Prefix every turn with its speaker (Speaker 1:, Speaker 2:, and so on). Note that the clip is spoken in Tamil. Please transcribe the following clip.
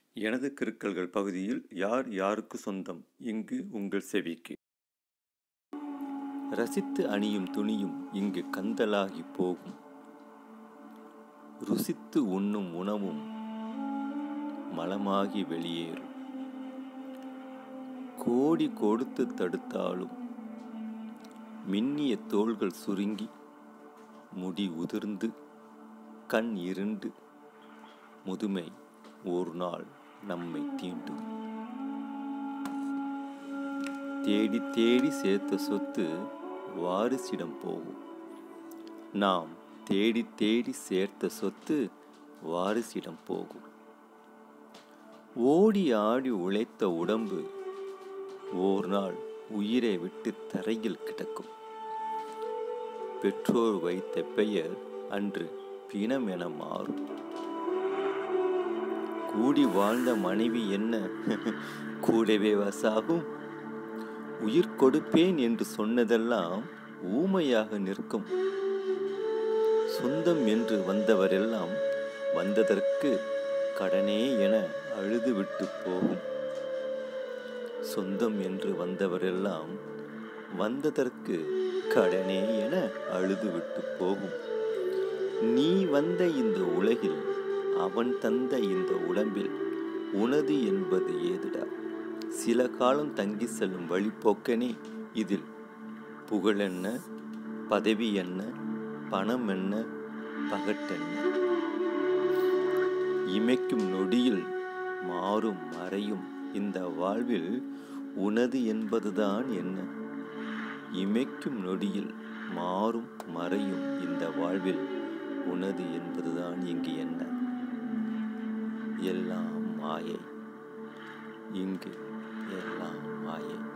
Speaker 1: எனது கிறுக்கல்கள் பகுதியில் யார் யாருக்கு சொந்தம் இங்கு உங்கள் செவிக்கு ரசித்து அணியும் துணியும் இங்கு கந்தலாகி போகும் ருசித்து உண்ணும் உணவும் மலமாகி வெளியேறும் கோடி கொடுத்து தடுத்தாலும் மின்னிய தோள்கள் சுருங்கி முடி உதிர்ந்து கண் இருண்டு முதுமை ஒரு நாள் நம்மை தீண்டும் தேடி தேடி சேர்த்த சொத்து வாரிசிடம் போகும் நாம் தேடி தேடி சேர்த்த சொத்து வாரிசிடம் போகும் ஓடி ஆடி உழைத்த உடம்பு ஓர் நாள் உயிரை விட்டு தரையில் கிடக்கும் பெற்றோர் வைத்த பெயர் அன்று பிணம் என மாறும் கூடி வாழ்ந்த மனைவி என்ன கூடவே வசாகும் உயிர் கொடுப்பேன் என்று சொன்னதெல்லாம் ஊமையாக நிற்கும் சொந்தம் என்று வந்தவரெல்லாம் வந்ததற்கு கடனே என அழுதுவிட்டு போகும் சொந்தம் என்று வந்தவரெல்லாம் வந்ததற்கு கடனே என அழுதுவிட்டு போகும் நீ வந்த இந்த உலகில் அவன் தந்த இந்த உடம்பில் உனது என்பது ஏதுடா சில காலம் தங்கி செல்லும் வழிப்போக்கனே இதில் புகழென்ன பதவி என்ன பணம் என்ன பகட்டென்ன இமைக்கும் நொடியில் மாறும் மறையும் இந்த வாழ்வில் உனது என்பதுதான் என்ன இமைக்கும் நொடியில் மாறும் மறையும் இந்த வாழ்வில் உனது என்பதுதான் இங்கு என்ன எல்லாம் மாயை இங்கு எல்லாம் மாயை